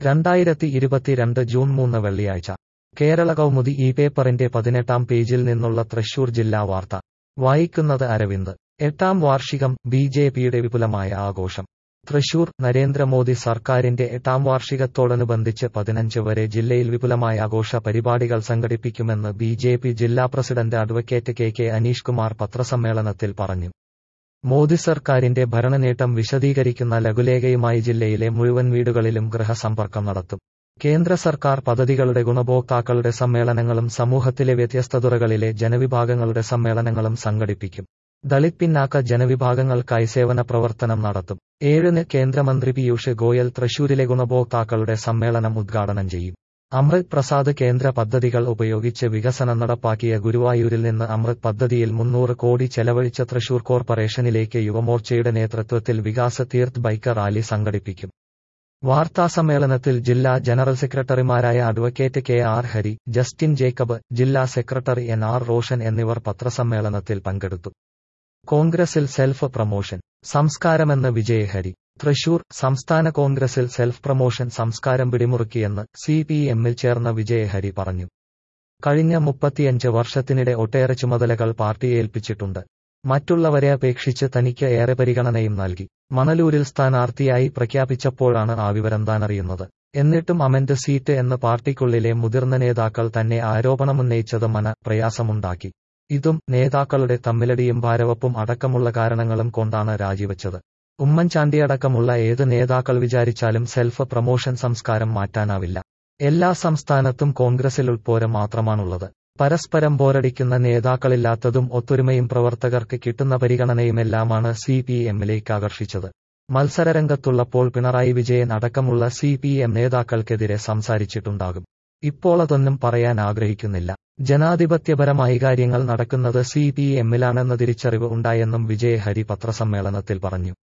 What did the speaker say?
രണ്ടായിരത്തി ഇരുപത്തിരണ്ട് ജൂൺ മൂന്ന് വെള്ളിയാഴ്ച കേരള കൗമുദി ഈ പേപ്പറിന്റെ പതിനെട്ടാം പേജിൽ നിന്നുള്ള തൃശൂർ ജില്ലാ വാർത്ത വായിക്കുന്നത് അരവിന്ദ് എട്ടാം വാർഷികം ബി ജെ പിയുടെ വിപുലമായ ആഘോഷം തൃശൂർ നരേന്ദ്രമോദി സർക്കാരിന്റെ എട്ടാം വാർഷികത്തോടനുബന്ധിച്ച് പതിനഞ്ച് വരെ ജില്ലയിൽ വിപുലമായ ആഘോഷ പരിപാടികൾ സംഘടിപ്പിക്കുമെന്ന് ബി ജെ പി ജില്ലാ president advocate K K Aneesh Kumar പത്രസമ്മേളനത്തിൽ പറഞ്ഞു മോദി സർക്കാരിന്റെ ഭരണനേട്ടം വിശദീകരിക്കുന്ന ലഘുലേഖയുമായി ജില്ലയിലെ മുഴുവൻ വീടുകളിലും ഗൃഹസമ്പർക്കം നടത്തും കേന്ദ്ര സർക്കാർ പദ്ധതികളുടെ ഗുണഭോക്താക്കളുടെ സമ്മേളനങ്ങളും സമൂഹത്തിലെ വ്യത്യസ്ത തുറകളിലെ ജനവിഭാഗങ്ങളുടെ സമ്മേളനങ്ങളും സംഘടിപ്പിക്കും ദളിത് പിന്നാക്ക ജനവിഭാഗങ്ങൾക്കായി സേവന പ്രവർത്തനം നടത്തും ഏഴിന് കേന്ദ്രമന്ത്രി പീയൂഷ് ഗോയൽ തൃശൂരിലെ ഗുണഭോക്താക്കളുടെ സമ്മേളനം ഉദ്ഘാടനം ചെയ്യും അമൃത് പ്രസാദ് കേന്ദ്ര പദ്ധതികൾ ഉപയോഗിച്ച് വികസനം നടപ്പാക്കിയ ഗുരുവായൂരിൽ നിന്ന് അമൃത് പദ്ധതിയിൽ മുന്നൂറ് കോടി ചെലവഴിച്ച തൃശൂർ കോർപ്പറേഷനിലേക്ക് യുവമോർച്ചയുടെ നേതൃത്വത്തിൽ വികാസ് തീർത്ത് ബൈക്ക് റാലി സംഘടിപ്പിക്കും വാർത്താസമ്മേളനത്തിൽ ജില്ലാ ജനറൽ സെക്രട്ടറിമാരായ advocate K R Hari Justin Jacob ജില്ലാ സെക്രട്ടറി എൻ ആർ റോഷൻ എന്നിവർ പത്രസമ്മേളനത്തിൽ പങ്കെടുത്തു കോൺഗ്രസിൽ സെൽഫ് പ്രമോഷൻ സംസ്കാരമെന്ന് വിജയഹരി തൃശൂർ സംസ്ഥാന കോൺഗ്രസിൽ സെൽഫ് പ്രമോഷൻ സംസ്കാരം പിടിമുറുക്കിയെന്ന് സി പി എമ്മിൽ ചേർന്ന വിജയഹരി പറഞ്ഞു കഴിഞ്ഞ മുപ്പത്തിയഞ്ച് വർഷത്തിനിടെ ഒട്ടേറെ ചുമതലകൾ പാർട്ടി ഏൽപ്പിച്ചിട്ടുണ്ട് മറ്റുള്ളവരെ അപേക്ഷിച്ച് തനിക്ക് ഏറെ പരിഗണനയും നൽകി മണലൂരിൽ സ്ഥാനാർത്ഥിയായി പ്രഖ്യാപിച്ചപ്പോഴാണ് ആ വിവരം താൻ അറിയുന്നത് എന്നിട്ടും അമന്റ് സീറ്റ് എന്ന് പാർട്ടിക്കുള്ളിലെ മുതിർന്ന നേതാക്കൾ തന്നെ ആരോപണമുന്നയിച്ചത് മന പ്രയാസമുണ്ടാക്കി ഇതും നേതാക്കളുടെ തമ്മിലടിയും ഭാരവപ്പും അടക്കമുള്ള കാരണങ്ങളും കൊണ്ടാണ് രാജിവെച്ചത് ഉമ്മൻചാണ്ടി അടക്കമുള്ള ഏത് നേതാക്കൾ വിചാരിച്ചാലും സെൽഫ് പ്രമോഷൻ സംസ്കാരം മാറ്റാനാവില്ല എല്ലാ സംസ്ഥാനത്തും കോൺഗ്രസിൽ ഉൾപ്പോര മാത്രമാണുള്ളത് പരസ്പരം പോരടിക്കുന്ന നേതാക്കളില്ലാത്തതും ഒത്തൊരുമയും പ്രവർത്തകർക്ക് കിട്ടുന്ന പരിഗണനയുമെല്ലാമാണ് സി പി എമ്മിലേക്ക് ആകർഷിച്ചത് മത്സരരംഗത്തുള്ളപ്പോൾ പിണറായി വിജയൻ അടക്കമുള്ള സി പി എം നേതാക്കൾക്കെതിരെ സംസാരിച്ചിട്ടുണ്ടാകും ഇപ്പോൾ അതൊന്നും പറയാൻ ആഗ്രഹിക്കുന്നില്ല ജനാധിപത്യപരമായി കാര്യങ്ങൾ നടക്കുന്നത് സി പി എമ്മിലാണെന്ന തിരിച്ചറിവ് ഉണ്ടായെന്നും വിജയഹരി പത്രസമ്മേളനത്തിൽ പറഞ്ഞു